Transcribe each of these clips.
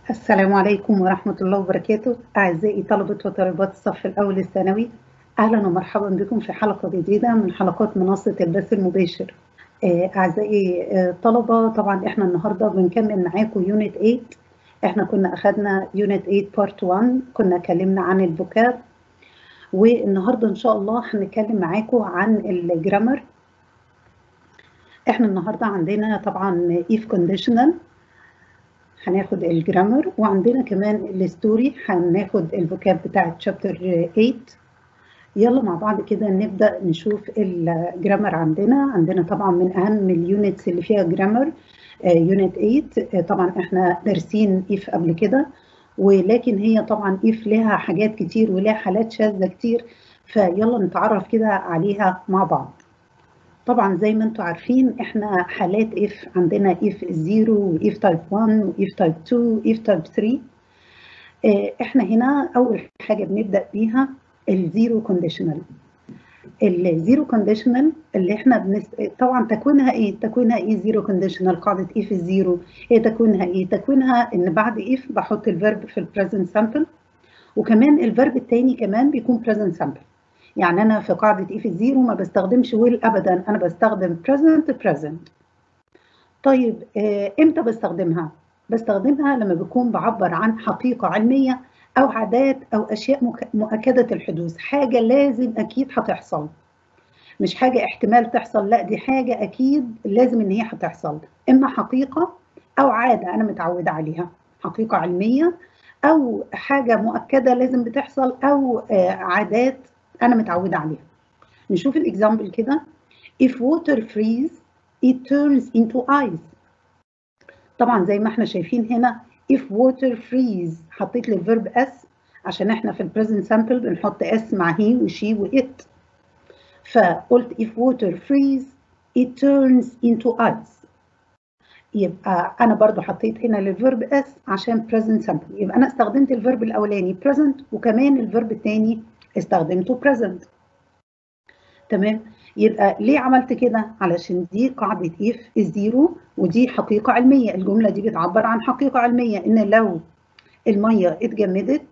السلام عليكم ورحمة الله وبركاته أعزائي طلبة وطالبات الصف الأول الثانوي أهلا ومرحبا بكم في حلقة جديدة من حلقات منصة البث المباشر أعزائي الطلبة طبعا إحنا النهاردة بنكمل معاكم يونت 8 إحنا كنا أخدنا يونت 8 بارت 1 كنا اتكلمنا عن الفوكاب والنهاردة إن شاء الله هنتكلم معاكم عن الجرامر إحنا النهاردة عندنا طبعا if conditional هناخد الجرامر وعندنا كمان الستوري هناخد الفوكاب بتاع تشابتر 8 يلا مع بعض كده نبدا نشوف الجرامر عندنا عندنا طبعا من اهم اليونتس اللي فيها جرامر يونت 8 طبعا احنا دارسين اف قبل كده ولكن هي طبعا اف لها حاجات كتير ولها حالات شاذه كتير فيلا نتعرف كده عليها مع بعض طبعا زي ما انتم عارفين احنا حالات اف عندنا اف 0 واف تايب 1 واف تايب 2 واف تايب 3 احنا هنا اول حاجه بنبدا بيها الزيرو كونديشنال الزيرو كونديشنال اللي احنا بنس... طبعا تكوينها ايه تكوينها ايه زيرو كونديشنال قاعده اف الزيرو هي تكوينها ايه تكوينها ان بعد اف بحط الفيرب في البريزنت سامبل وكمان الفيرب الثاني كمان بيكون بريزنت سامبل يعني انا في قاعده اف الزيرو ما بستخدمش ويل ابدا انا بستخدم present present طيب آه امتى بستخدمها بستخدمها لما بكون بعبر عن حقيقه علميه او عادات او اشياء مؤكده الحدوث حاجه لازم اكيد هتحصل مش حاجه احتمال تحصل لا دي حاجه اكيد لازم ان هي هتحصل اما حقيقه او عاده انا متعوده عليها حقيقه علميه او حاجه مؤكده لازم بتحصل او آه عادات انا متعوده عليها نشوف الاكزامبل كده if water freeze it turns into ice طبعا زي ما احنا شايفين هنا if water freeze حطيت لي الفيرب اس عشان احنا في البريزنت سامبل بنحط اس مع هي وشي وات فقلت if water freeze it turns into ice يبقى انا برضو حطيت هنا للفيرب اس عشان present simple يبقى انا استخدمت الفيرب الاولاني present وكمان الفيرب الثاني استخدمته present تمام يبقى ليه عملت كده علشان دي قاعده if الزيرو ودي حقيقه علميه الجمله دي بتعبر عن حقيقه علميه ان لو الميه اتجمدت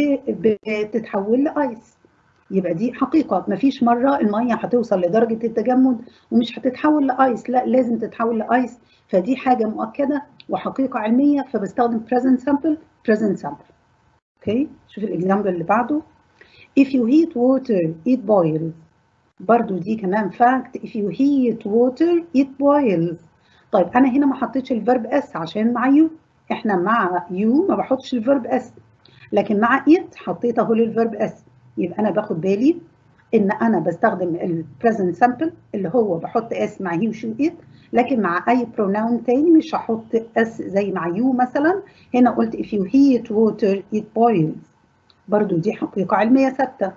بتتحول لايس يبقى دي حقيقه مفيش مره الميه هتوصل لدرجه التجمد ومش هتتحول لايس لا لازم تتحول لايس فدي حاجه مؤكده وحقيقه علميه فبستخدم present simple present simple اوكي شوف الاكزامبل اللي بعده if you heat water it boils برضو دي كمان فاكت if you heat water it boils طيب انا هنا ما حطيتش الفيرب اس عشان مع يو احنا مع يو ما بحطش الفيرب اس لكن مع it حطيت اهو للفيرب اس يبقى انا باخد بالي ان انا بستخدم البريزنت سامبل اللي هو بحط اس مع هي وشو it لكن مع اي pronoun تاني مش هحط اس زي مع يو مثلا هنا قلت if you heat water it boils برضو دي حقيقة علمية ثابتة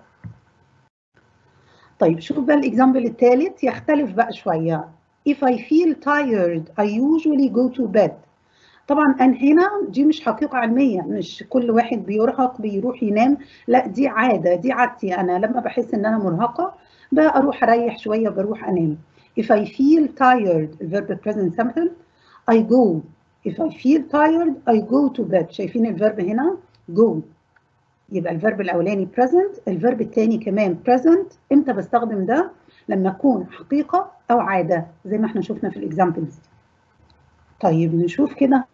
طيب شوف بقى الاكزامبل الثالث يختلف بقى شوية if I feel tired I usually go to bed طبعا أنا هنا دي مش حقيقة علمية مش كل واحد بيرهق بيروح ينام لا دي عادة دي عادتي أنا لما بحس إن أنا مرهقة بقى أروح أريح شوية بروح أنام if I feel tired الفيرب present simple I go if I feel tired I go to bed شايفين الفيرب هنا go يبقى الفيرب الاولاني present الفيرب الثاني كمان present امتى بستخدم ده لما اكون حقيقه او عاده زي ما احنا شفنا في الاكزامبلز طيب نشوف كده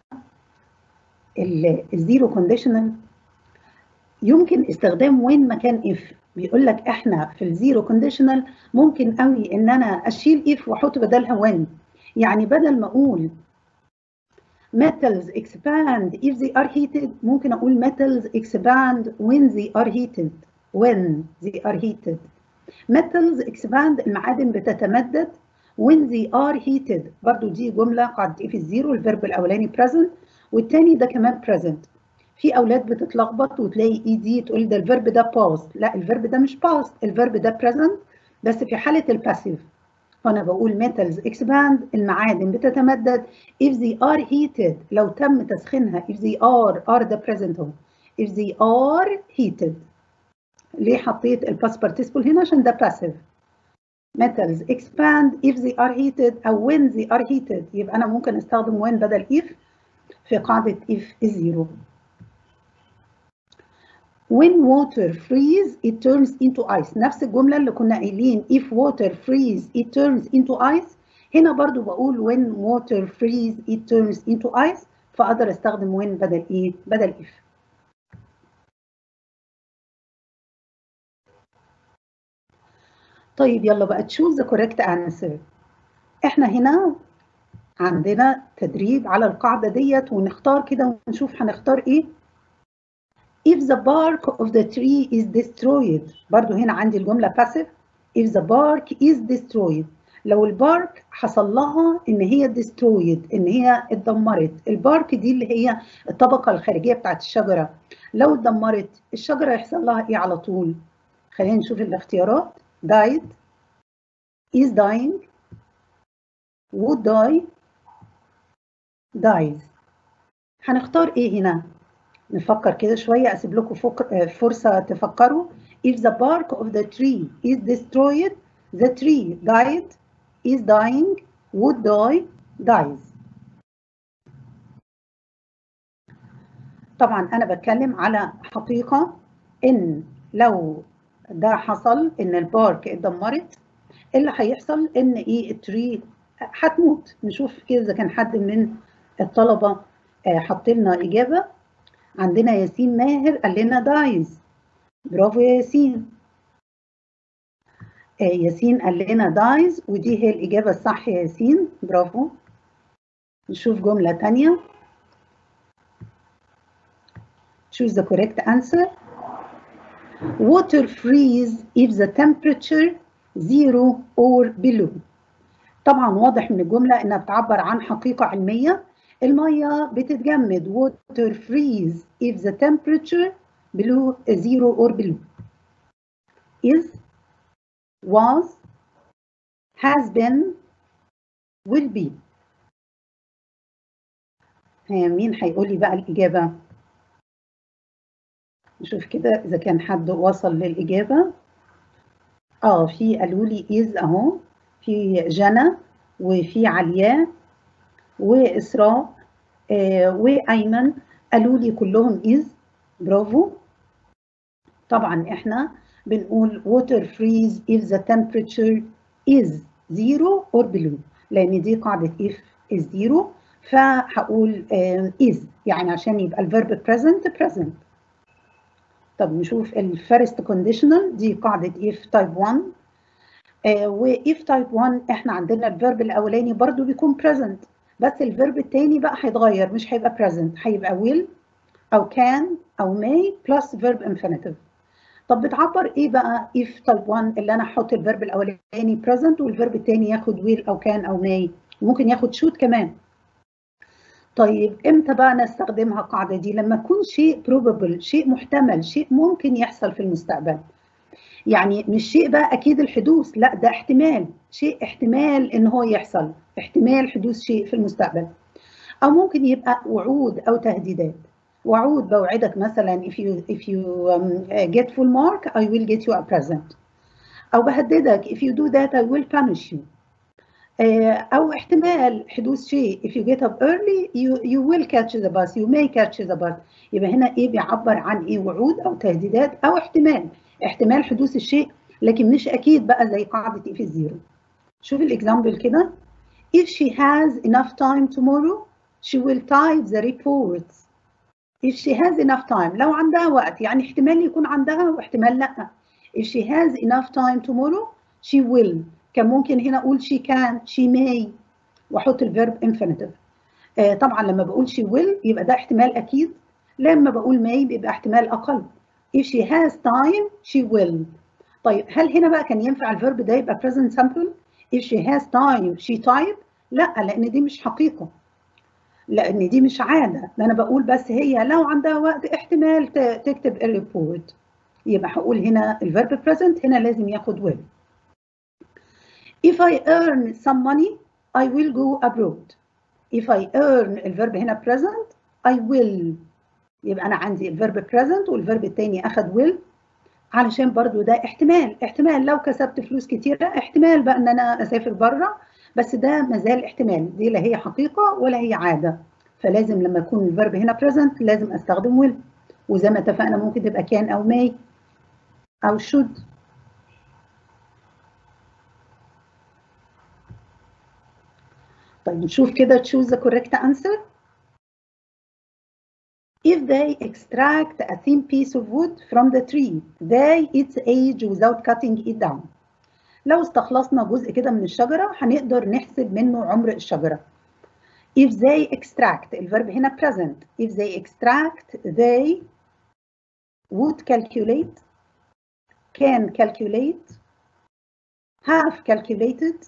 الزيرو كونديشنال يمكن استخدام وين مكان اف بيقول لك احنا في الزيرو كونديشنال ممكن قوي ان انا اشيل اف واحط بدلها وين يعني بدل ما اقول metals expand if they are heated ممكن أقول metals expand when they are heated when they are heated metals expand المعادن بتتمدد when they are heated برضو دي جملة قاعدة في الزيرو الفيرب الأولاني present والتاني ده كمان present في أولاد بتتلخبط وتلاقي إي دي تقول ده الفيرب ده past لا الفيرب ده مش past الفيرب ده present بس في حالة الباسيف فأنا بقول metals expand المعادن بتتمدد if they are heated لو تم تسخينها if they are are the present هو if they are heated ليه حطيت الباس participle هنا عشان ده passive metals expand if they are heated أو when they are heated يبقى أنا ممكن أستخدم when بدل if في قاعدة if الزيرو when water freeze it turns into ice نفس الجملة اللي كنا قايلين if water freeze it turns into ice هنا برضو بقول when water freeze it turns into ice فأقدر استخدم when بدل ايه بدل if طيب يلا بقى choose the correct answer احنا هنا عندنا تدريب على القاعدة ديت ونختار كده ونشوف هنختار ايه if the bark of the tree is destroyed برضو هنا عندي الجملة passive if the bark is destroyed لو البارك حصل لها ان هي destroyed ان هي اتدمرت البارك دي اللي هي الطبقة الخارجية بتاعت الشجرة لو اتدمرت الشجرة يحصل لها ايه على طول خلينا نشوف الاختيارات died is dying would die dies هنختار ايه هنا نفكر كده شوية أسيب لكم فرصة تفكروا if the bark of the tree is destroyed the tree died is dying would die dies طبعا أنا بتكلم على حقيقة إن لو ده حصل إن البارك اتدمرت اللي هيحصل إن إيه التري هتموت نشوف كده إذا كان حد من الطلبة حط لنا إجابة عندنا ياسين ماهر قال لنا دايز برافو يا ياسين آه ياسين قال لنا دايز ودي هي الإجابة الصح يا ياسين برافو نشوف جملة تانية choose the correct answer water freeze if the temperature zero or below طبعا واضح من الجملة إنها بتعبر عن حقيقة علمية المية بتتجمد water freeze if the temperature below zero or below is was has been will be مين هيقول لي بقى الإجابة نشوف كده إذا كان حد وصل للإجابة اه في قالوا لي is اهو في جنى وفي علياء وإسراء آه وأيمن قالوا لي كلهم is برافو طبعا احنا بنقول water freeze if the temperature is zero or below لأن دي قاعدة if is zero فهقول آه is يعني عشان يبقى الفيرب present present طب نشوف الفيرست conditional دي قاعدة if type 1 آه و if type 1 احنا عندنا الفيرب الأولاني برضو بيكون present بس الفيرب التاني بقى هيتغير مش هيبقى present هيبقى will أو can أو may plus verb infinitive طب بتعبر إيه بقى if type 1 اللي أنا أحط الفيرب الأولاني present والفيرب التاني ياخد will أو can أو may ممكن ياخد should كمان طيب امتى بقى نستخدمها القاعدة دي لما يكون شيء probable شيء محتمل شيء ممكن يحصل في المستقبل يعني مش شيء بقى اكيد الحدوث لا ده احتمال شيء احتمال ان هو يحصل احتمال حدوث شيء في المستقبل او ممكن يبقى وعود او تهديدات وعود بوعدك مثلا if you if you um, get full mark I will get you a present او بهددك if you do that I will punish you او احتمال حدوث شيء if you get up early you you will catch the bus you may catch the bus يبقى هنا ايه بيعبر عن ايه وعود او تهديدات او احتمال احتمال حدوث الشيء لكن مش اكيد بقى زي قاعده ايه في الزيرو شوف الاكزامبل كده if she has enough time tomorrow she will type the reports if she has enough time لو عندها وقت يعني احتمال يكون عندها واحتمال لا if she has enough time tomorrow she will كان ممكن هنا اقول she can she may واحط الفيرب infinitive آه طبعا لما بقول she will يبقى ده احتمال اكيد لما بقول may بيبقى احتمال اقل if she has time she will طيب هل هنا بقى كان ينفع الفيرب ده يبقى present simple if she has time she type لا لان دي مش حقيقه لان دي مش عاده ده انا بقول بس هي لو عندها وقت احتمال تكتب الريبورت يبقى هقول هنا الفيرب present هنا لازم ياخد will If I earn some money, I will go abroad. If I earn الفيرب هنا present, I will. يبقى أنا عندي الفيرب present والفيرب التاني أخد will علشان برضو ده احتمال احتمال لو كسبت فلوس كتيرة احتمال بقى إن أنا أسافر بره بس ده مازال احتمال دي لا هي حقيقة ولا هي عادة فلازم لما يكون الفيرب هنا present لازم أستخدم will وزي ما اتفقنا ممكن تبقى كان او may او should طيب نشوف كده choose the correct answer If they extract a thin piece of wood from the tree, they its age without cutting it down. لو استخلصنا جزء كده من الشجرة هنقدر نحسب منه عمر الشجرة. If they extract الفرب هنا present. If they extract they would calculate can calculate have calculated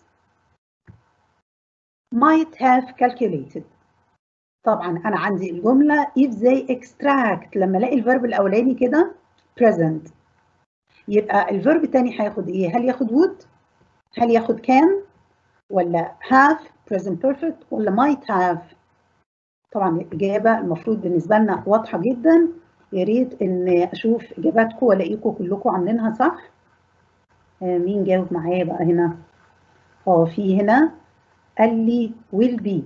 might have calculated طبعا انا عندي الجمله if they extract لما الاقي الفيرب الاولاني كده present يبقى الفيرب الثاني هياخد ايه هل ياخد would هل ياخد can ولا have present perfect ولا might have طبعا الاجابه المفروض بالنسبه لنا واضحه جدا يا ريت ان اشوف اجاباتكم والاقيكم كلكم عاملينها صح مين جاوب معايا بقى هنا اه في هنا قال لي will be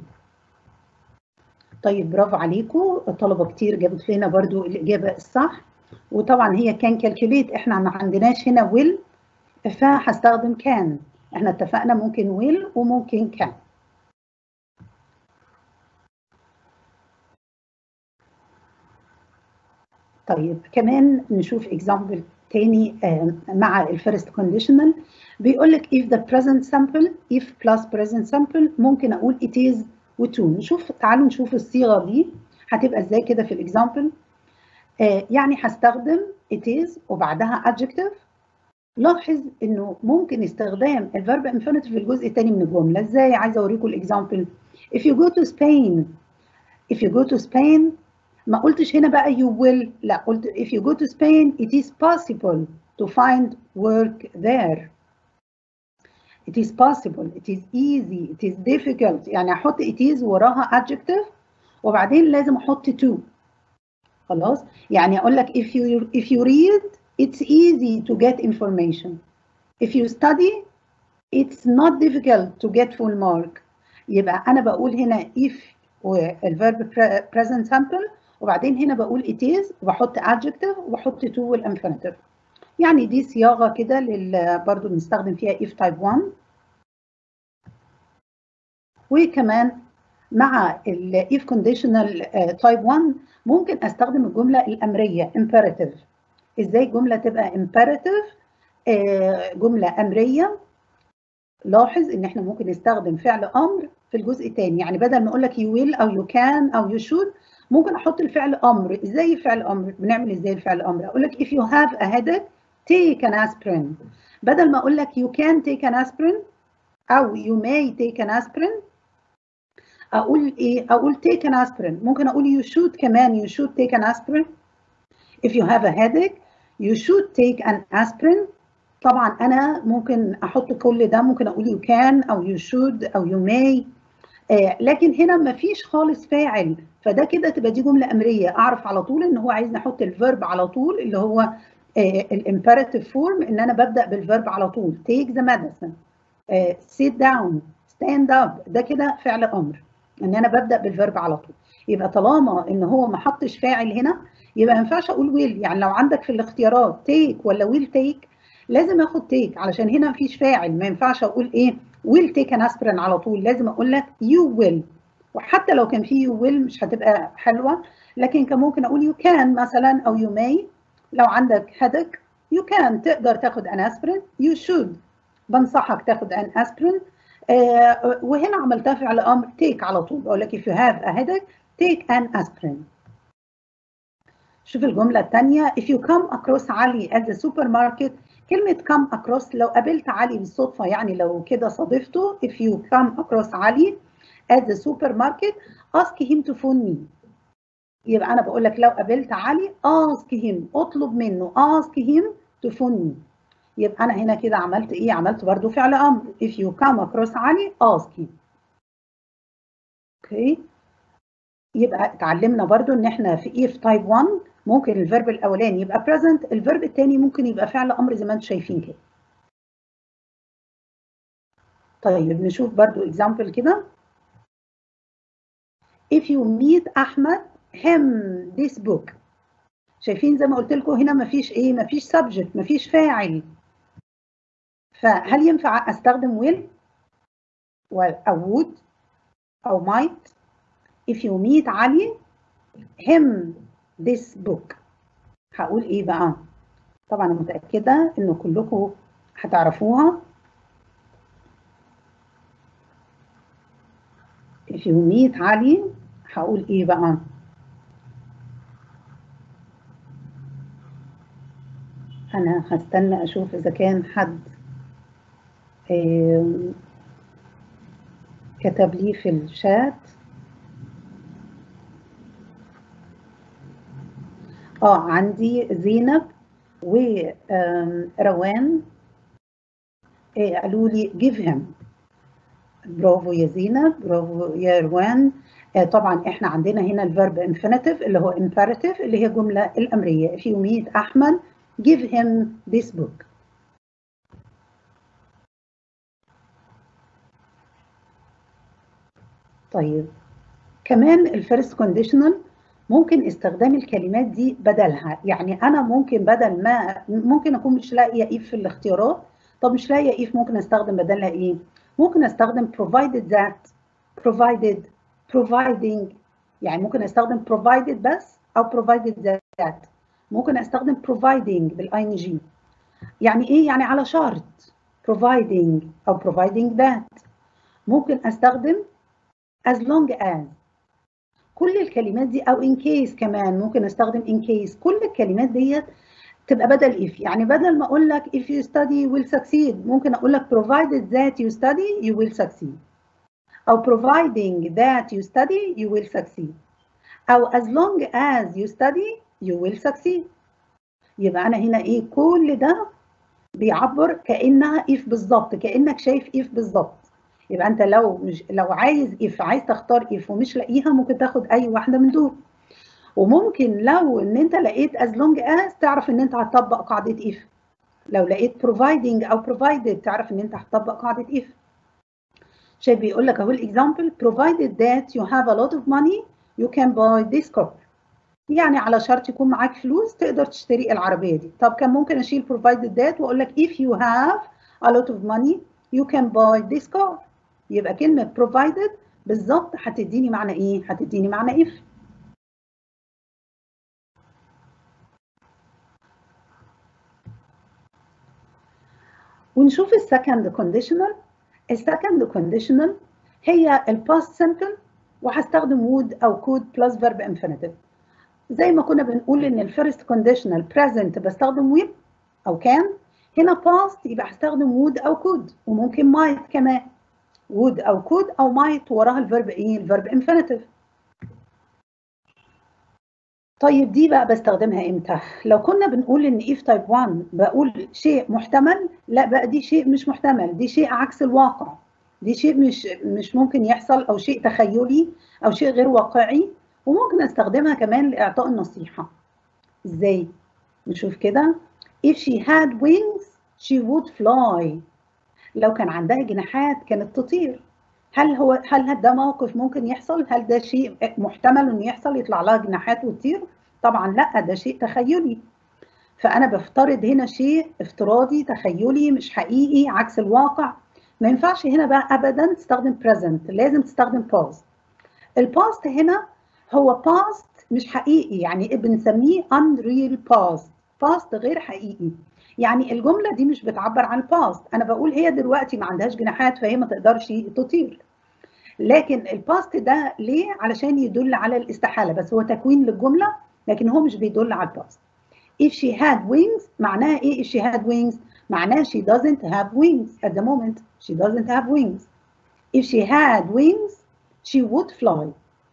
طيب برافو عليكم طلبه كتير جابت لنا برضو الاجابه الصح وطبعا هي كان كالكوليت احنا ما عندناش هنا will فهستخدم كان احنا اتفقنا ممكن will وممكن كان طيب كمان نشوف example تاني مع الفيرست كونديشنال بيقول لك if the present sample if plus present sample ممكن اقول it is و2 نشوف تعالوا نشوف الصيغه دي هتبقى ازاي كده في الاكزامبل آه يعني هستخدم it is وبعدها adjective لاحظ انه ممكن استخدام الفيرب infinitive في الجزء الثاني من الجمله ازاي عايزه اوريكم الاكزامبل if you go to Spain if you go to Spain ما قلتش هنا بقى you will لا قلت if you go to Spain it is possible to find work there it is possible it is easy it is difficult يعني احط it is وراها adjective وبعدين لازم احط to خلاص يعني اقول لك if you if you read it's easy to get information if you study it's not difficult to get full mark يبقى انا بقول هنا if والverb present simple وبعدين هنا بقول it is وبحط adjective وبحط to والinfinitive يعني دي صياغه كده لل برضه بنستخدم فيها if type 1 وكمان مع ال if conditional type 1 ممكن استخدم الجمله الامريه imperative ازاي الجمله تبقى imperative جمله امريه لاحظ ان احنا ممكن نستخدم فعل امر في الجزء الثاني يعني بدل ما اقول لك you will او you can او you should ممكن احط الفعل امر ازاي فعل امر بنعمل ازاي الفعل امر اقول لك if you have a headache take an aspirin بدل ما اقول لك you can take an aspirin او you may take an aspirin اقول ايه اقول take an aspirin ممكن اقول you should كمان you should take an aspirin if you have a headache you should take an aspirin طبعا انا ممكن احط كل ده ممكن اقول you can او you should او you may آه لكن هنا ما فيش خالص فاعل فده كده تبقى دي جمله امريه اعرف على طول ان هو عايز نحط الفيرب على طول اللي هو آه الامبيراتيف فورم ان انا ببدا بالفيرب على طول take the medicine آه sit down stand up ده كده فعل امر ان انا ببدا بالفيرب على طول يبقى طالما ان هو ما حطش فاعل هنا يبقى ما ينفعش اقول ويل يعني لو عندك في الاختيارات تيك ولا ويل تيك لازم اخد تيك علشان هنا مفيش فاعل ما ينفعش اقول ايه ويل تيك ان اسبرين على طول لازم اقول لك يو ويل وحتى لو كان في يو ويل مش هتبقى حلوه لكن كان ممكن اقول يو كان مثلا او يو ماي لو عندك هدك يو كان تقدر تاخد ان اسبرين يو شود بنصحك تاخد ان اسبرين آه وهنا عملتها فعل امر تيك على طول بقول لك if you have a headache take an aspirin شوف الجمله الثانيه if you come across علي at the supermarket كلمه come across لو قابلت علي بالصدفه يعني لو كده صادفته if you come across علي at the supermarket ask him to phone me يبقى انا بقول لك لو قابلت علي ask him اطلب منه ask him to phone me يبقى انا هنا كده عملت ايه عملت برضو فعل امر if you come across علي ask him اوكي يبقى اتعلمنا برضو ان احنا في if type 1 ممكن الفيرب الاولاني يبقى present الفيرب الثاني ممكن يبقى فعل امر زي ما انتم شايفين كده طيب نشوف برضو example كده if you meet احمد him this book شايفين زي ما قلت لكم هنا مفيش ايه مفيش سبجكت مفيش فاعل فهل ينفع استخدم will او would او might if you meet علي him this book هقول ايه بقى طبعا انا متاكده ان كلكم هتعرفوها if you meet علي هقول ايه بقى انا هستنى اشوف اذا كان حد كتب لي في الشات اه عندي زينب وروان قالوا لي give him برافو يا زينب برافو يا روان طبعا احنا عندنا هنا الفيرب infinitive اللي هو imperative اللي هي جملة الأمرية if you meet أحمد give him this book طيب كمان الفيرست كونديشنال ممكن استخدام الكلمات دي بدلها يعني انا ممكن بدل ما ممكن اكون مش لاقيه if في الاختيارات طب مش لاقيه if ممكن استخدم بدلها ايه ممكن استخدم provided that provided providing يعني ممكن استخدم provided بس او provided that ممكن استخدم providing بالاي ان جي يعني ايه يعني على شرط providing او providing that ممكن استخدم as long as كل الكلمات دي او in case كمان ممكن استخدم in case كل الكلمات ديت تبقى بدل if يعني بدل ما اقول لك if you study will succeed ممكن اقول لك provided that you study you will succeed او providing that you study you will succeed او as long as you study you will succeed يبقى انا هنا ايه كل ده بيعبر كانها if بالظبط كانك شايف if بالظبط يبقى انت لو مش لو عايز if عايز تختار if ومش لاقيها ممكن تاخد اي واحده من دول وممكن لو ان انت لقيت as long as تعرف ان انت هتطبق قاعده if لو لقيت providing او provided تعرف ان انت هتطبق قاعده if شايف بيقول لك اهو الاكزامبل provided that you have a lot of money you can buy this car يعني على شرط يكون معاك فلوس تقدر تشتري العربيه دي طب كان ممكن اشيل provided that واقول لك if you have a lot of money you can buy this car يبقى كلمه provided بالظبط هتديني معنى ايه هتديني معنى if ونشوف السكند كونديشنال السكند كونديشنال هي الباست سمبل وهستخدم وود او كود بلس فيرب انفينيتيف زي ما كنا بنقول ان الفيرست كونديشنال بريزنت بستخدم ويب او كان هنا باست يبقى هستخدم وود او كود وممكن مايت كمان وود او كود او مايت وراها الفيرب ايه الفيرب انفينيتيف طيب دي بقى بستخدمها امتى لو كنا بنقول ان if type 1 بقول شيء محتمل لا بقى دي شيء مش محتمل دي شيء عكس الواقع دي شيء مش مش ممكن يحصل او شيء تخيلي او شيء غير واقعي وممكن استخدمها كمان لاعطاء النصيحه ازاي نشوف كده if she had wings she would fly لو كان عندها جناحات كانت تطير هل هو هل ده موقف ممكن يحصل؟ هل ده شيء محتمل انه يحصل يطلع لها جناحات وتطير؟ طبعا لا ده شيء تخيلي. فانا بفترض هنا شيء افتراضي تخيلي مش حقيقي عكس الواقع. ما ينفعش هنا بقى ابدا تستخدم present لازم تستخدم past. الباست هنا هو past مش حقيقي يعني بنسميه unreal past. past غير حقيقي. يعني الجمله دي مش بتعبر عن الباست انا بقول هي دلوقتي ما عندهاش جناحات فهي ما تقدرش تطير لكن الباست ده ليه علشان يدل على الاستحاله بس هو تكوين للجمله لكن هو مش بيدل على الباست if she had wings معناها ايه if she had wings معناها she doesn't have wings at the moment she doesn't have wings if she had wings she would fly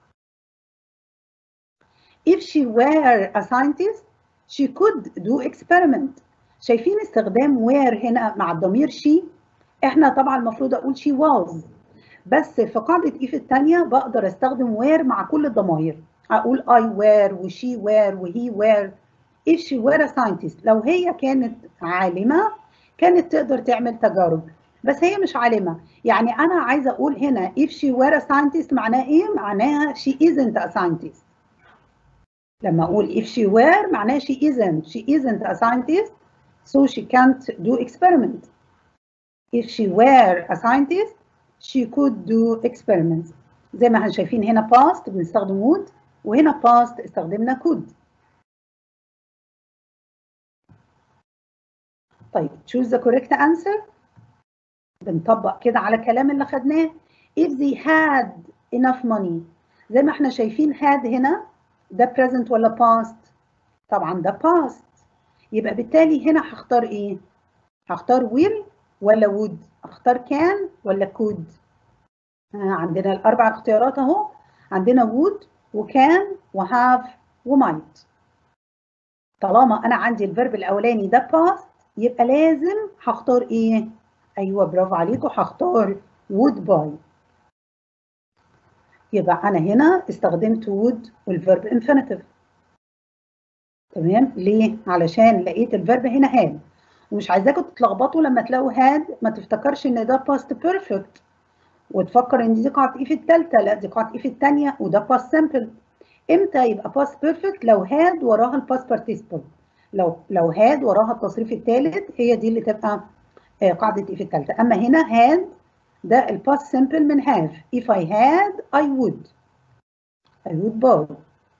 if she were a scientist she could do experiment شايفين استخدام وير هنا مع الضمير شي احنا طبعا المفروض اقول شي واز بس في قاعده ايف الثانيه بقدر استخدم وير مع كل الضمائر اقول اي وير وشي وير وهي وير if she were a scientist لو هي كانت عالمه كانت تقدر تعمل تجارب بس هي مش عالمه يعني انا عايزه اقول هنا if she were a scientist معناها ايه معناها she isn't a scientist لما اقول if she were معناها she isn't she isn't a scientist so she can't do experiment if she were a scientist she could do experiments زي ما احنا شايفين هنا past بنستخدم would وهنا past استخدمنا could طيب choose the correct answer بنطبق كده على الكلام اللي خدناه if they had enough money زي ما احنا شايفين had هنا ده present ولا past طبعا ده past يبقى بالتالي هنا هختار ايه هختار will ولا would اختار can ولا could عندنا الاربع اختيارات اهو عندنا would وكان وهاف ومايت طالما انا عندي الفيرب الاولاني ده past يبقى لازم هختار ايه ايوه برافو عليكم هختار would buy يبقى انا هنا استخدمت would والفيرب infinitive تمام ليه علشان لقيت الفيرب هنا had ومش عايزاكم تتلخبطوا لما تلاقوا had ما تفتكرش ان ده past perfect وتفكر ان دي قاعده ايه في الثالثه لا دي قاعده ايه في الثانيه وده past simple امتى يبقى past perfect لو had وراها الباست participle لو لو had وراها التصريف الثالث هي دي اللي تبقى قاعده ايه في الثالثه اما هنا had ده الباست simple من have if I had I would I would buy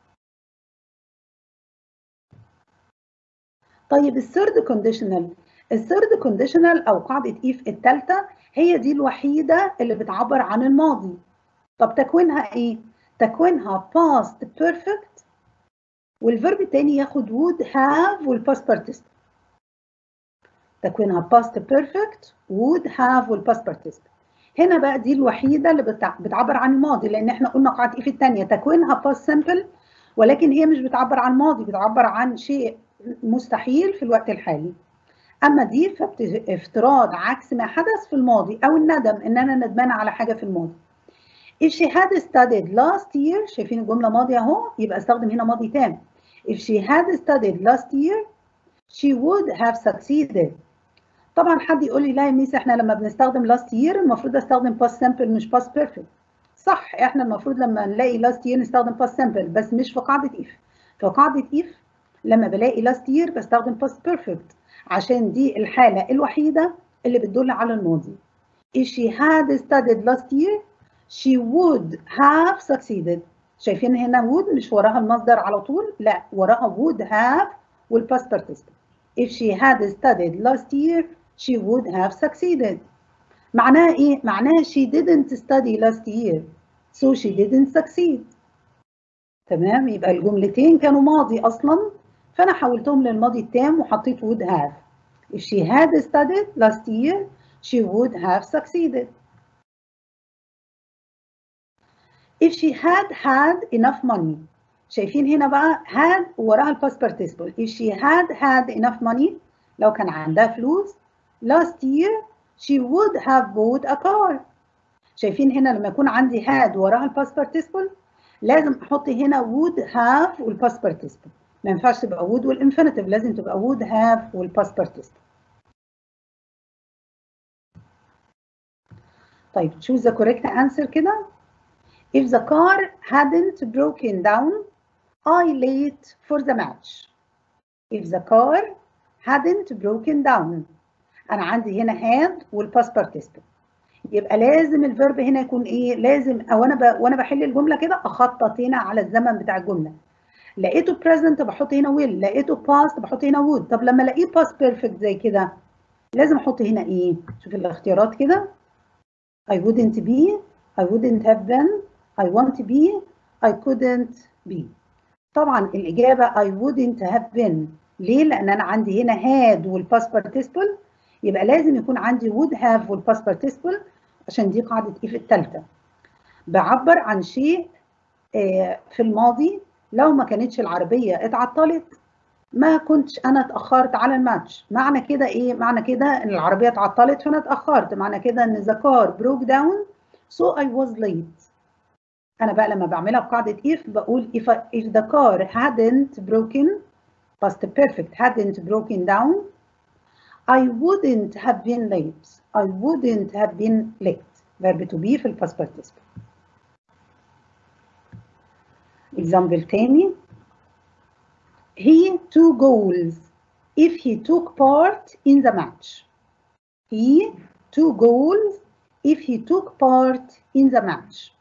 طيب الثيرد كونديشنال الثيرد كونديشنال او قاعده if الثالثه هي دي الوحيده اللي بتعبر عن الماضي طب تكوينها ايه تكوينها past perfect والفيرب التاني ياخد would have والباست participle تكوينها past perfect would have والباست participle هنا بقى دي الوحيده اللي بتعبر عن الماضي لان احنا قلنا قاعده if الثانيه تكوينها past simple ولكن هي مش بتعبر عن الماضي بتعبر عن شيء مستحيل في الوقت الحالي اما دي فافتراض عكس ما حدث في الماضي او الندم ان انا ندمانه على حاجه في الماضي if she had studied last year شايفين الجمله ماضي اهو يبقى استخدم هنا ماضي تام if she had studied last year she would have succeeded طبعا حد يقول لي لا يا ميس احنا لما بنستخدم last year المفروض استخدم past simple مش past perfect صح احنا المفروض لما نلاقي last year نستخدم past simple بس مش في قاعده if في قاعده if لما بلاقي last year بستخدم past perfect عشان دي الحالة الوحيدة اللي بتدل على الماضي. If she had studied last year, she would have succeeded. شايفين هنا would مش وراها المصدر على طول، لا وراها would have والpast participle. If she had studied last year, she would have succeeded. معناها ايه؟ معناها she didn't study last year, so she didn't succeed. تمام؟ يبقى الجملتين كانوا ماضي أصلاً فأنا حولتهم للماضي التام وحطيت would have. If she had studied last year, she would have succeeded. If she had had enough money. شايفين هنا بقى had وراها الباست participle. If she had had enough money لو كان عندها فلوس last year she would have bought a car. شايفين هنا لما يكون عندي had وراها الباست participle لازم احط هنا would have والباست participle. ما ينفعش تبقى would والانفينيتيف لازم تبقى would have والباست participle. طيب choose the correct answer كده. If the car hadn't broken down, I late for the match. If the car hadn't broken down. أنا عندي هنا had والباست participle. يبقى لازم الفيرب هنا يكون إيه؟ لازم أو أنا ب... وأنا بحل الجملة كده أخطط هنا على الزمن بتاع الجملة. لقيته present بحط هنا will لقيته past بحط هنا would طب لما الاقيه past perfect زي كده لازم احط هنا ايه شوف الاختيارات كده I wouldn't be I wouldn't have been I want to be I couldn't be طبعا الإجابة I wouldn't have been ليه؟ لأن أنا عندي هنا had والpast participle يبقى لازم يكون عندي would have والpast participle عشان دي قاعدة if الثالثة بعبر عن شيء في الماضي لو ما كانتش العربية اتعطلت ما كنتش انا اتاخرت على الماتش معنى كده ايه معنى كده ان العربيه اتعطلت فانا اتاخرت معنى كده ان the car broke down so I was late انا بقى لما بعملها بقاعده if بقول if, I, if the car hadn't broken past perfect hadn't broken down I wouldn't have been late I wouldn't have been late verb to be في الباست participle example تاني he two goals if he took part in the match he two goals if he took part in the match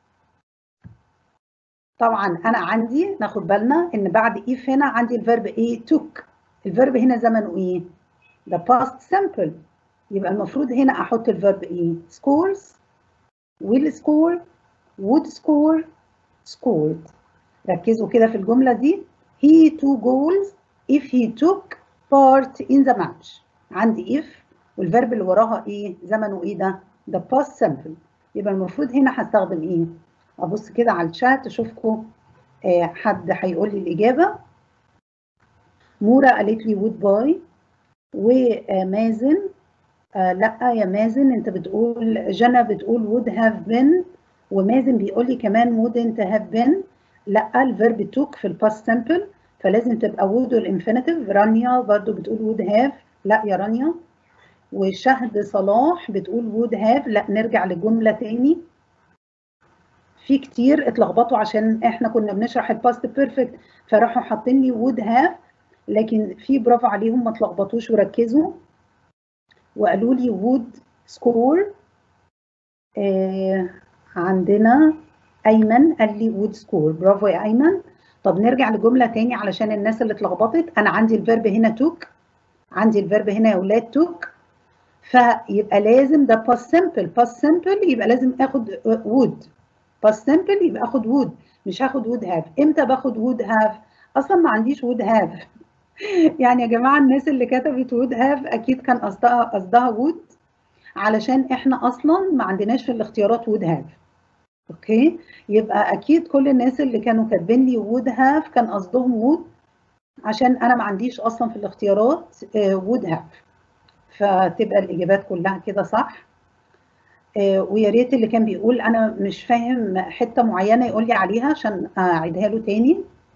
طبعا انا عندي ناخد بالنا ان بعد if هنا عندي الفيرب ايه took الفيرب هنا زمنه ايه the past simple يبقى المفروض هنا احط الفيرب ايه scores will score would score scored ركزوا كده في الجملة دي he two goals if he took part in the match عندي if والفيرب اللي وراها ايه زمنه ايه ده the past simple يبقى المفروض هنا هستخدم ايه ابص كده على الشات اشوفكم آه حد هيقول لي الاجابه مورا قالت لي would buy ومازن آه لا يا مازن انت بتقول جنى بتقول would have been ومازن بيقول لي كمان wouldn't have been لا الفيرب took في الباست سمبل فلازم تبقى would والانفينيتيف رانيا برضو بتقول would have لا يا رانيا وشهد صلاح بتقول would have لا نرجع للجمله تاني في كتير اتلخبطوا عشان احنا كنا بنشرح الباست بيرفكت فراحوا حاطين لي would have لكن في برافو عليهم ما اتلخبطوش وركزوا وقالوا لي would score آه عندنا ايمن قال لي would score برافو يا ايمن طب نرجع لجمله تاني علشان الناس اللي اتلخبطت انا عندي الفيرب هنا took عندي الفيرب هنا يا اولاد took فيبقى لازم ده past simple past simple يبقى لازم اخد would past simple يبقى اخد would مش هاخد would have امتى باخد would have اصلا ما عنديش would have يعني يا جماعه الناس اللي كتبت would have اكيد كان قصدها قصدها would علشان احنا اصلا ما عندناش في الاختيارات would have اوكي يبقى اكيد كل الناس اللي كانوا كاتبين لي would have كان قصدهم would عشان انا ما عنديش اصلا في الاختيارات would have فتبقى الاجابات كلها كده صح ويا ريت اللي كان بيقول انا مش فاهم حته معينه يقول لي عليها عشان اعيدها له تاني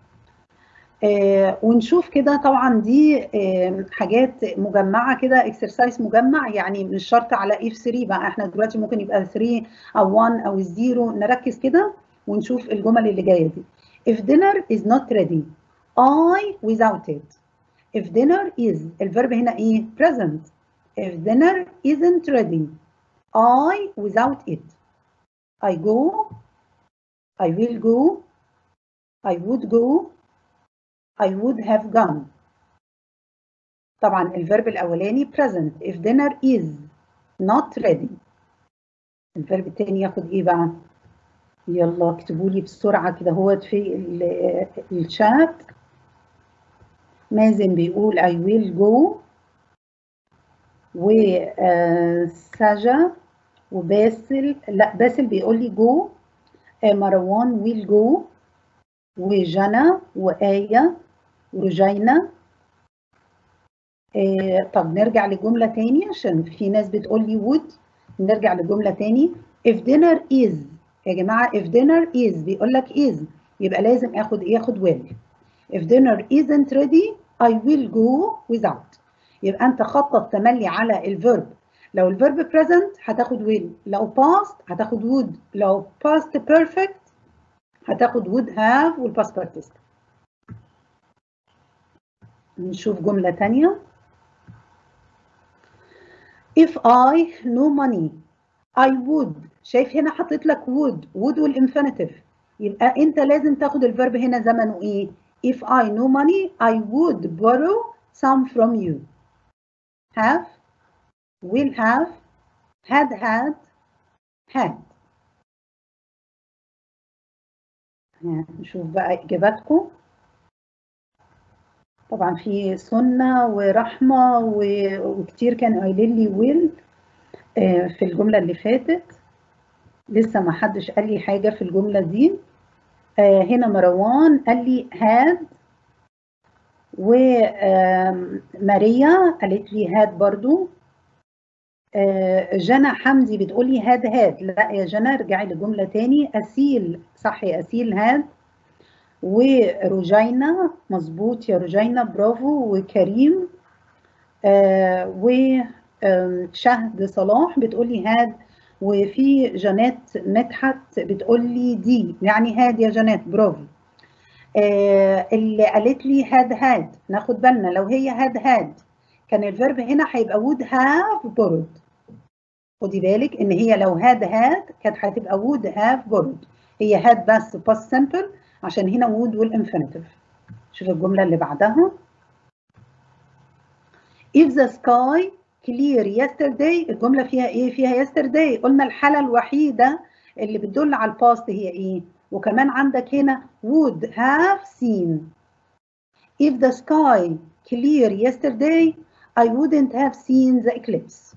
ونشوف كده طبعا دي حاجات مجمعه كده اكسرسايز مجمع يعني مش شرط على اف 3 بقى احنا دلوقتي ممكن يبقى 3 او 1 او 0 نركز كده ونشوف الجمل اللي جايه دي if dinner is not ready I without it if dinner is الفيرب هنا ايه present if dinner isn't ready I without it. I go, I will go, I would go, I would have gone. طبعا الفيرب الأولاني present if dinner is not ready. الفيرب التاني ياخد إيه بقى؟ يلا اكتبوا لي بسرعة كده هو في الشات. مازن بيقول I will go وسجا وباسل لا باسل بيقول لي جو مروان ويل جو وجنى وآية ورجينا طب نرجع لجملة تاني عشان في ناس بتقول لي would نرجع لجملة تاني if dinner is يا جماعة if dinner is بيقول لك is يبقى لازم اخد ايه اخد will if dinner isn't ready I will go without يبقى انت خطط تملي على الفيرب لو الفيرب present هتاخد will لو past هتاخد would لو past perfect هتاخد would have والpast participle نشوف جملة تانية if I no money I would شايف هنا حطيت لك would would والinfinitive يبقى انت لازم تاخد الفيرب هنا زمنه ايه if I no money I would borrow some from you have will have had had had نشوف بقى إجاباتكم طبعا في سنة ورحمة وكتير كانوا قايلين لي will في الجملة اللي فاتت لسه ما حدش قال لي حاجة في الجملة دي هنا مروان قال لي had وماريا قالت لي هاد برضو جنى حمدي بتقول لي هاد هاد لا يا جنى ارجعي لجمله تاني اسيل صح يا اسيل هاد ورجينا مظبوط يا رجينا برافو وكريم وشهد صلاح بتقول لي هاد وفي جنات مدحت بتقول لي دي يعني هاد يا جنات برافو آه اللي قالت لي had had ناخد بالنا لو هي had had كان الفيرب هنا هيبقى would have borrowed خدي بالك ان هي لو had had كانت هتبقى would have borrowed هي had بس past simple عشان هنا would والانفينيتيف شوف الجمله اللي بعدها if the sky clear yesterday الجمله فيها ايه فيها yesterday قلنا الحاله الوحيده اللي بتدل على الباست هي ايه وكمان عندك هنا would have seen if the sky clear yesterday I wouldn't have seen the eclipse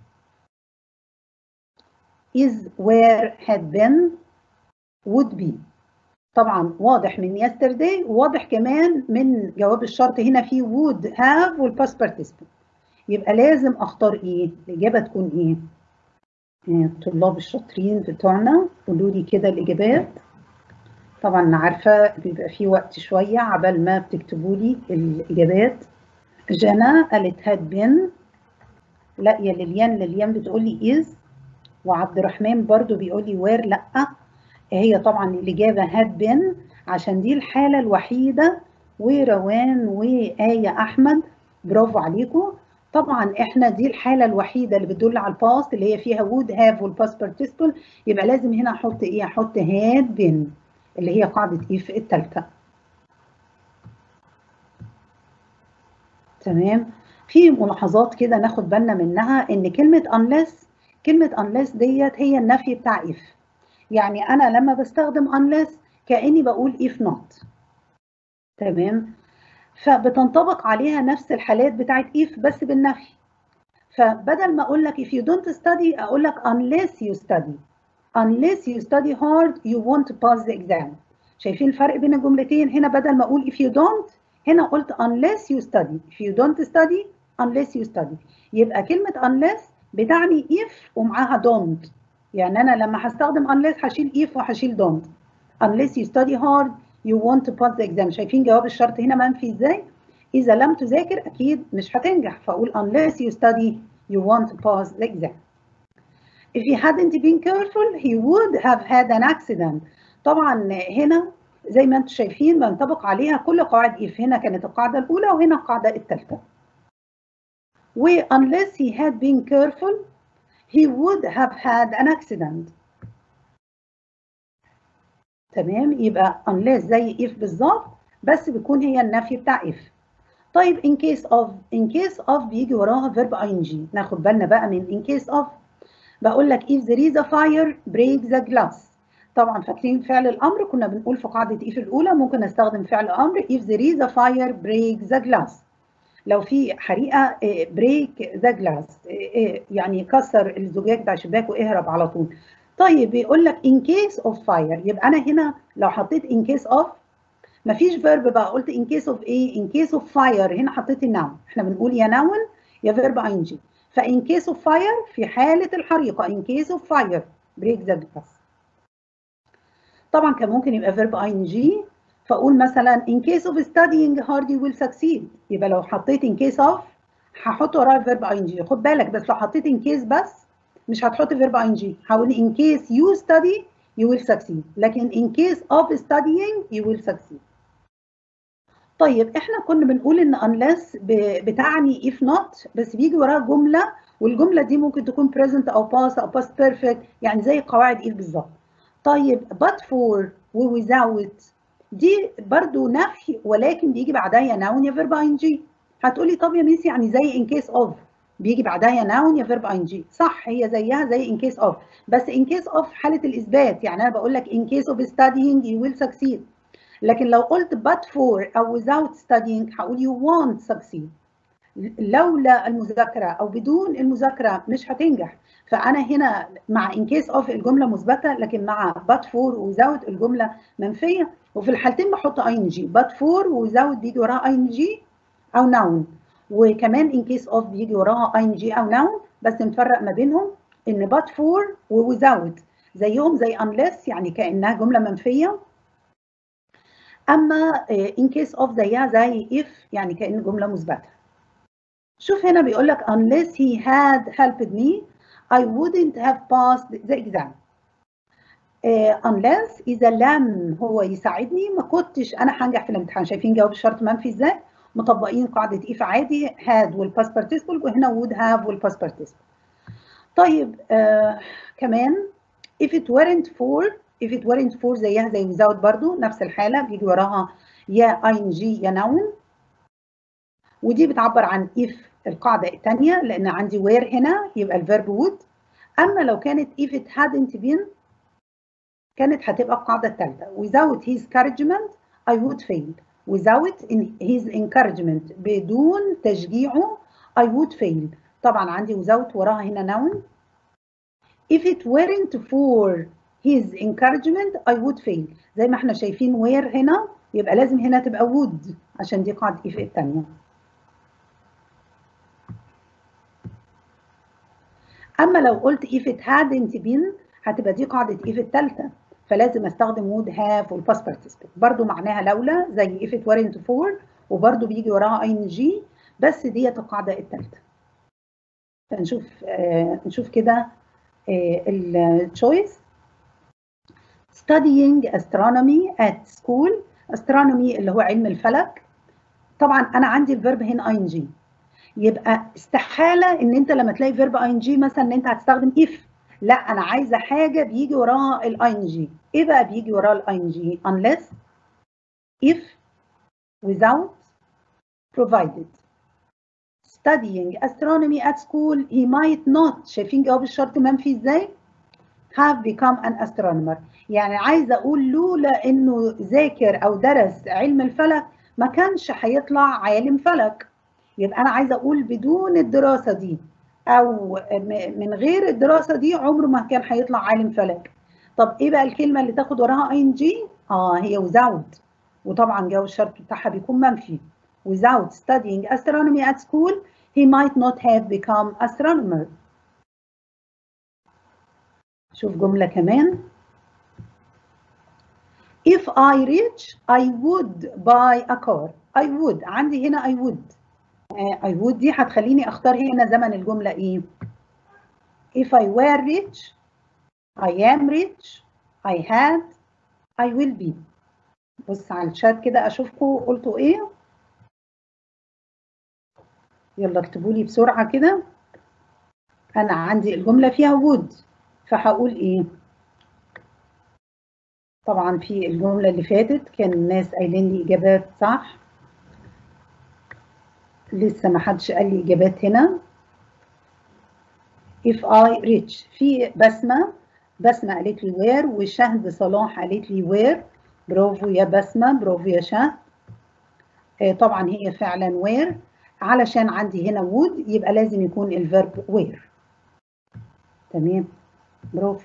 is where had been would be طبعا واضح من yesterday وواضح كمان من جواب الشرط هنا في would have والpast participle يبقى لازم اختار ايه الاجابه تكون ايه الطلاب الشاطرين بتوعنا قولوا لي كده الاجابات طبعا انا عارفه بيبقى في وقت شويه عبال ما بتكتبوا لي الاجابات جنى قالت had been لا يا ليليان ليليان بتقول لي is وعبد الرحمن برضو بيقول لي where لا هي طبعا الاجابه had been عشان دي الحاله الوحيده وروان وآية أحمد برافو عليكم طبعا احنا دي الحاله الوحيده اللي بتدل على الباست اللي هي فيها would have والباست participle يبقى لازم هنا احط ايه احط had been اللي هي قاعده if الثالثه تمام في ملاحظات كده ناخد بالنا منها ان كلمه unless كلمه unless ديت هي النفي بتاع if يعني انا لما بستخدم unless كاني بقول if not تمام فبتنطبق عليها نفس الحالات بتاعت if بس بالنفي فبدل ما اقول لك if you don't study اقول لك unless you study unless you study hard you won't pass the exam شايفين الفرق بين الجملتين هنا بدل ما اقول if you don't هنا قلت unless you study if you don't study unless you study يبقى كلمة unless بتعني if ومعاها don't يعني أنا لما هستخدم unless هشيل if وهشيل don't unless you study hard you want to pass the exam شايفين جواب الشرط هنا منفي ازاي؟ إذا لم تذاكر أكيد مش هتنجح فأقول unless you study you want to pass the exam If he hadn't been careful he would have had an accident طبعا هنا زي ما انتم شايفين بينطبق عليها كل قواعد if هنا كانت القاعدة الأولى وهنا القاعدة الثالثة و unless he had been careful he would have had an accident تمام يبقى unless زي if بالظبط بس بيكون هي النفي بتاع if طيب in case of in case of بيجي وراها verb ing ناخد بالنا بقى من in case of بقول لك if there is a fire break the glass طبعا فاكرين فعل الامر كنا بنقول في قاعده if الاولى ممكن استخدم فعل امر if there is a fire break the glass لو في حريقه بريك ذا جلاس يعني كسر الزجاج بتاع الشباك واهرب على طول طيب بيقول لك in case of fire يبقى انا هنا لو حطيت in case of مفيش فيرب بقى قلت in case of ايه in case of fire هنا حطيت النون احنا بنقول يا نون يا فيرب ing فin case of fire في حاله الحريقه in case of fire break the glass طبعا كان ممكن يبقى فيرب ing فاقول مثلا in case of studying hard you will succeed يبقى لو حطيت in case of هحط وراها فيرب ing خد بالك بس لو حطيت in case بس مش هتحط فيرب ing هقول in case you study you will succeed لكن in case of studying you will succeed طيب احنا كنا بنقول ان unless بتعني if not بس بيجي وراها جمله والجمله دي ممكن تكون present او past او past perfect يعني زي قواعد if بالظبط طيب but for و without دي برضو نفي ولكن بيجي بعدها يا نون يا فيرب اي جي هتقولي طب يا ميس يعني زي ان كيس اوف بيجي بعدها يا نون يا فيرب اي جي صح هي زيها زي ان كيس اوف بس ان كيس اوف حاله الاثبات يعني انا بقول لك ان كيس اوف studying you will succeed لكن لو قلت but for او without studying هقول you won't succeed لولا المذاكره او بدون المذاكره مش هتنجح فانا هنا مع in case of الجمله مثبته لكن مع but for without الجمله منفيه وفي الحالتين بحط ing but for without بيجي وراها ing او noun وكمان in case of بيجي وراها ing او noun بس نفرق ما بينهم ان but for و without زيهم زي unless يعني كانها جمله منفيه اما in case of زيها زي if يعني كان جمله مثبته شوف هنا بيقول لك unless he had helped me I wouldn't have passed the exam unless اذا لم هو يساعدني ما كنتش انا هنجح في الامتحان شايفين جواب الشرط منفي ازاي مطبقين قاعده اف عادي had والباست participle وهنا would have والباست participle طيب آه كمان if it weren't for if it weren't for زيها زي without برضو نفس الحاله بيجي وراها يا ing يا noun ودي بتعبر عن if القاعده الثانيه لان عندي where هنا يبقى الفيرب would اما لو كانت if it hadn't been كانت هتبقى القاعده الثالثه without his encouragement I would fail without his encouragement بدون تشجيعه I would fail طبعا عندي without وراها هنا noun if it weren't for his encouragement I would fail زي ما احنا شايفين where هنا يبقى لازم هنا تبقى would عشان دي قاعده if الثانيه اما لو قلت if it hadn't been هتبقى دي قاعده if الثالثه فلازم استخدم would have والباست participle برضو معناها لولا زي if it weren't for وبرضو بيجي وراها ing بس ديت القاعده الثالثه فنشوف آه نشوف كده آه التشويس studying astronomy at school astronomy اللي هو علم الفلك طبعا انا عندي الفيرب هنا ing يبقى استحاله ان انت لما تلاقي فيرب ing مثلا ان انت هتستخدم if لا انا عايزه حاجه بيجي وراها الاي جي ايه بقى بيجي وراها الاي جي unless if without provided studying astronomy at school he might not شايفين جواب الشرط منفي ازاي have become an astronomer يعني عايزه اقول لولا انه ذاكر او درس علم الفلك ما كانش هيطلع عالم فلك يبقى انا عايزه اقول بدون الدراسه دي او من غير الدراسه دي عمره ما كان هيطلع عالم فلك طب ايه بقى الكلمه اللي تاخد وراها اي ان جي اه هي without وطبعا جو الشرط بتاعها بيكون منفي without studying astronomy at school he might not have become astronomer شوف جمله كمان if I reach I would buy a car I would عندي هنا I would I would دي هتخليني اختار هنا زمن الجملة ايه؟ If I were rich, I am rich, I had, I will be. بص على الشات كده اشوفكم قلتوا ايه؟ يلا اكتبوا لي بسرعة كده. أنا عندي الجملة فيها would فهقول ايه؟ طبعا في الجملة اللي فاتت كان الناس قايلين لي إجابات صح لسه ما حدش قال لي إجابات هنا if I reach في بسمة بسمة قالت لي where وشهد صلاح قالت لي where برافو يا بسمة برافو يا شهد آه طبعا هي فعلا where علشان عندي هنا would يبقى لازم يكون الفيرب where تمام برافو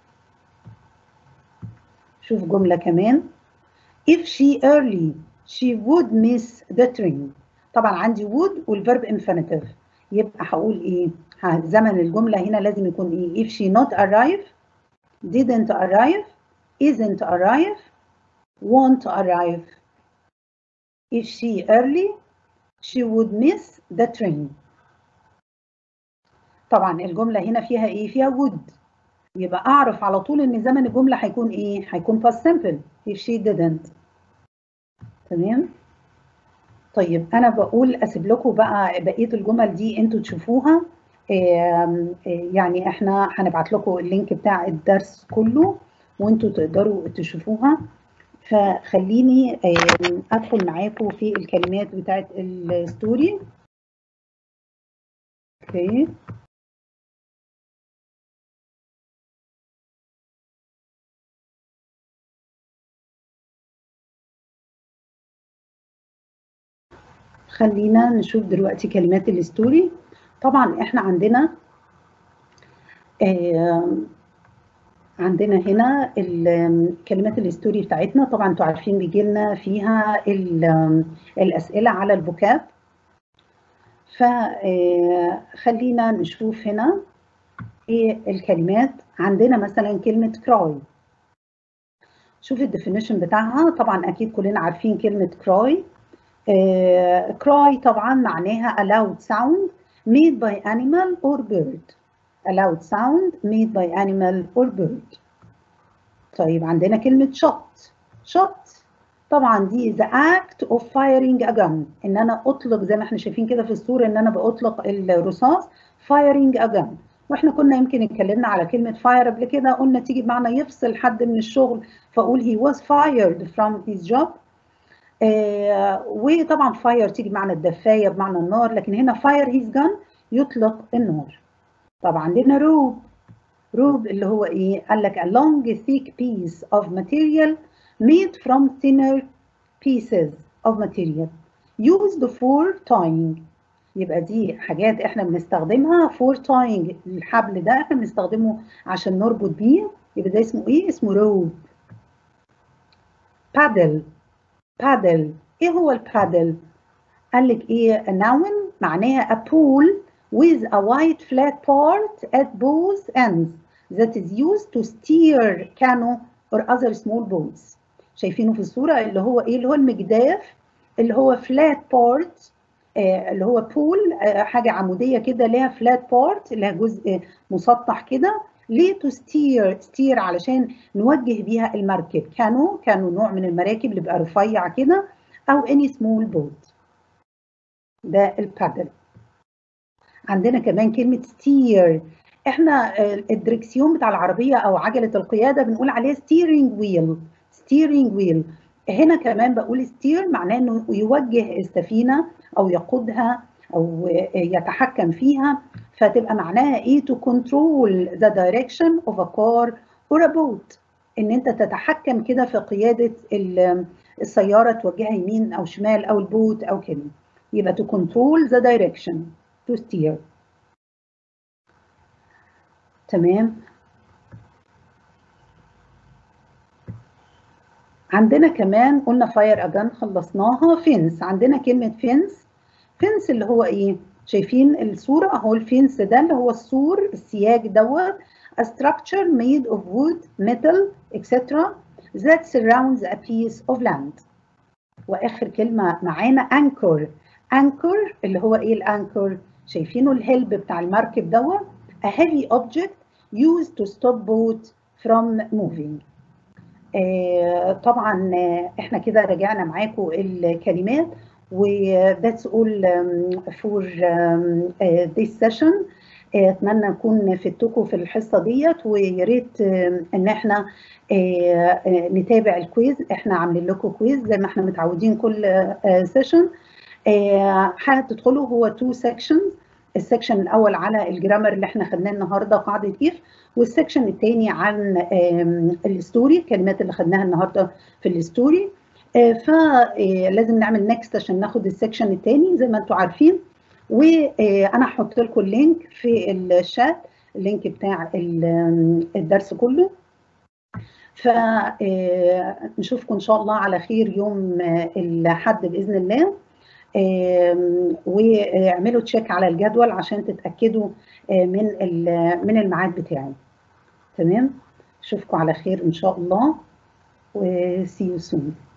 شوف جملة كمان if she early she would miss the train طبعا عندي would والفيرب infinitive يبقى هقول ايه زمن الجملة هنا لازم يكون ايه if she not arrive didn't arrive isn't arrive won't arrive if she early she would miss the train طبعا الجملة هنا فيها ايه فيها would يبقى اعرف على طول ان زمن الجمله هيكون ايه هيكون past simple if she didn't تمام طيب انا بقول اسيب لكم بقى بقيه الجمل دي انتوا تشوفوها يعني احنا هنبعت لكم اللينك بتاع الدرس كله وانتوا تقدروا تشوفوها فخليني ادخل معاكم في الكلمات بتاعت الستوري اوكي خلينا نشوف دلوقتي كلمات الستوري طبعا احنا عندنا آه عندنا هنا كلمات الستوري بتاعتنا طبعا انتوا عارفين بيجي لنا فيها الاسئله على الفوكاب فخلينا نشوف هنا ايه الكلمات عندنا مثلا كلمه كراي شوف الديفينيشن بتاعها طبعا اكيد كلنا عارفين كلمه كراي كراي uh, طبعا معناها a loud sound made by animal or bird a loud sound made by animal or bird طيب عندنا كلمة shot shot طبعا دي the act of firing a gun ان انا اطلق زي ما احنا شايفين كده في الصورة ان انا باطلق الرصاص firing a gun واحنا كنا يمكن اتكلمنا على كلمة fire قبل كده قلنا تيجي بمعنى يفصل حد من الشغل فاقول he was fired from his job آه وطبعا fire تيجي بمعنى الدفاية بمعنى النار لكن هنا fire his gun يطلق النار طب عندنا روب روب اللي هو ايه قال لك a long thick piece of material made from thinner pieces of material used for tying يبقى دي حاجات احنا بنستخدمها for tying الحبل ده احنا بنستخدمه عشان نربط بيه يبقى ده اسمه ايه اسمه روب paddle paddle ايه هو البادل قال لك ايه a noun معناها a pool with a wide flat part at both ends that is used to steer canoe or other small boats شايفينه في الصورة اللي هو ايه اللي هو المجداف اللي هو flat part آه اللي هو بول آه حاجة عمودية كده ليها flat part لها جزء مسطح كده ليه تو ستير ستير علشان نوجه بيها المركب كانوا كانوا نوع من المراكب اللي بيبقى رفيع كده او اني سمول بوت ده البادل عندنا كمان كلمة ستير احنا الدركسيون بتاع العربية او عجلة القيادة بنقول عليها ستيرنج ويل ستيرنج ويل هنا كمان بقول ستير معناه انه يوجه السفينة او يقودها او يتحكم فيها فتبقى معناها ايه to control the direction of a car or a boat ان انت تتحكم كده في قيادة السيارة توجهها يمين او شمال او البوت او كده يبقى to control the direction to steer تمام عندنا كمان قلنا فاير اجان خلصناها فينس عندنا كلمة فينس فينس اللي هو ايه شايفين الصورة اهو الفينس ده اللي هو السور السياج دوت a structure made of wood, metal, etc. that surrounds a piece of land. واخر كلمة معانا anchor. anchor اللي هو ايه الانكر؟ شايفينه الهلب بتاع المركب دوت a heavy object used to stop boat from moving. آه طبعا احنا كده رجعنا معاكم الكلمات و that's all for this session اتمنى نكون فدتكم في الحصه ديت ويا ريت ان احنا نتابع الكويز احنا عاملين لكم كويز زي ما احنا متعودين كل سيشن هتدخلوا هو تو سيكشنز السكشن الاول على الجرامر اللي احنا خدناه النهارده قاعده اف والسكشن الثاني عن الستوري الكلمات اللي خدناها النهارده في الستوري فلازم نعمل نكست عشان ناخد السكشن الثاني زي ما انتم عارفين وانا هحط لكم اللينك في الشات اللينك بتاع الدرس كله فنشوفكم ان شاء الله على خير يوم الاحد باذن الله واعملوا تشيك على الجدول عشان تتاكدوا من من الميعاد بتاعي تمام اشوفكم على خير ان شاء الله و see you soon